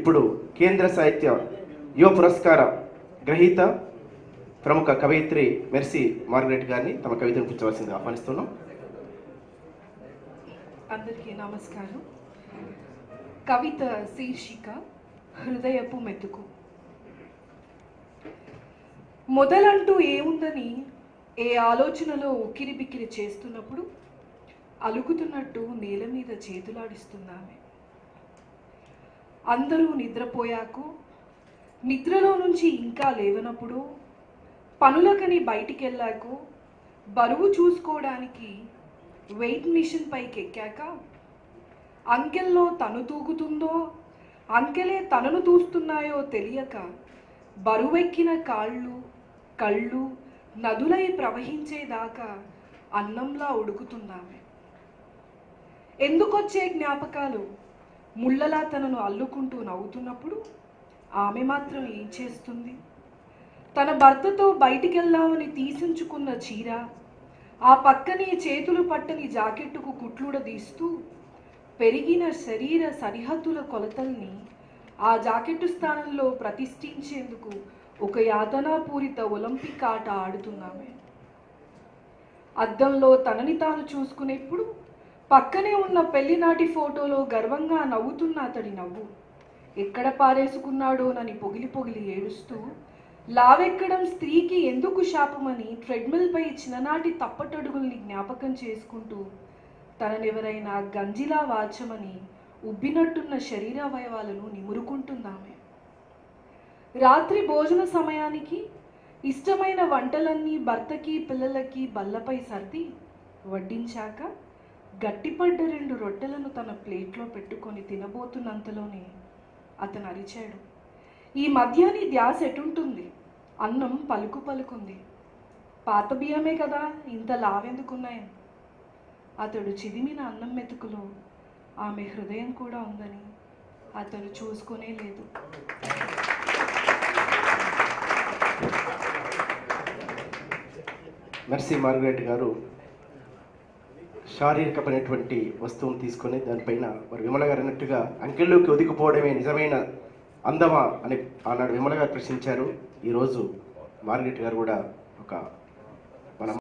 ఇప్పుడు కేంద్ర సాహిత్య యువ పురస్కార గ్రహీత ప్రముఖ కవయిత్రి మెర్సీ మార్గరెట్ గారిని తమ కవితను కూర్చోవలసిందిగా ఆహ్వానిస్తున్నాం అందరికీ నమస్కారం కవిత శీర్షిక హృదయపు మెతుకు మొదలంటూ ఏముందని ఏ ఆలోచనలో ఉక్కిరి బిక్కిరి చేస్తున్నప్పుడు అలుగుతున్నట్టు నేల మీద చేతులాడిస్తున్నామే అందరూ నిద్రపోయాకు నిద్రలో నుంచి ఇంకా లేవనప్పుడు పనులకని బయటికి వెళ్ళాకు బరువు చూసుకోవడానికి వెయిట్ మిషన్ పైకి ఎక్కాక అంకెల్లో తను తూగుతుందో అంకెలే తనను తూస్తున్నాయో తెలియక బరువెక్కిన కాళ్ళు కళ్ళు నదులై ప్రవహించేదాకా అన్నంలా ఉడుకుతుందామె ఎందుకొచ్చే జ్ఞాపకాలు ముళ్ళలా తనను అల్లుకుంటూ నవ్వుతున్నప్పుడు ఆమె మాత్రం ఏం చేస్తుంది తన భర్తతో బయటికెళ్దామని తీసించుకున్న చీర ఆ పక్కనే చేతులు పట్టని జాకెట్టుకు కుట్లుడదీస్తూ పెరిగిన శరీర సరిహద్దుల కొలతల్ని ఆ జాకెట్టు స్థానంలో ప్రతిష్ఠించేందుకు ఒక యాతనాపూరిత ఒలింపిక్ ఆట ఆడుతున్నామే అద్దంలో తనని తాను చూసుకునేప్పుడు పక్కనే ఉన్న పెళ్లినాటి ఫోటోలో గర్వంగా నవ్వుతున్న అతడి నవ్వు ఎక్కడ పారేసుకున్నాడోనని పొగిలి పొగిలి ఏడుస్తూ లావెక్కడం స్త్రీకి ఎందుకు శాపమని ట్రెడ్మిల్పై చిన్ననాటి తప్పటడుగుల్ని జ్ఞాపకం చేసుకుంటూ తననెవరైనా గంజిలా వాచమని ఉబ్బినట్టున్న శరీరావయవాలను నిమురుకుంటుందామె రాత్రి భోజన సమయానికి ఇష్టమైన వంటలన్నీ భర్తకి పిల్లలకి బల్లపై సర్ది వడ్డించాక గట్టిపడ్డ రెండు రొట్టెలను తన ప్లేట్లో పెట్టుకొని తినబోతున్నంతలోనే అతను అరిచాడు ఈ మధ్య నీ ధ్యాస ఎటుంటుంది అన్నం పలుకు పలుకుంది పాత బియ్యమే కదా ఇంత లావెందుకున్నాయని అతడు చిదిమిన అన్నం మెతుకులో ఆమె హృదయం కూడా ఉందని అతను చూసుకునే లేదు మెర్సీ మార్గరెట్ గారు శారీరకమైనటువంటి వస్తువును తీసుకొని దానిపైన మరి విమల గారు అన్నట్టుగా అంకెల్లోకి ఒదిగిపోవడమే నిజమైన అందమా అని ఆనాడు విమల గారు ప్రశ్నించారు ఈరోజు మార్గరెట్ గారు కూడా ఒక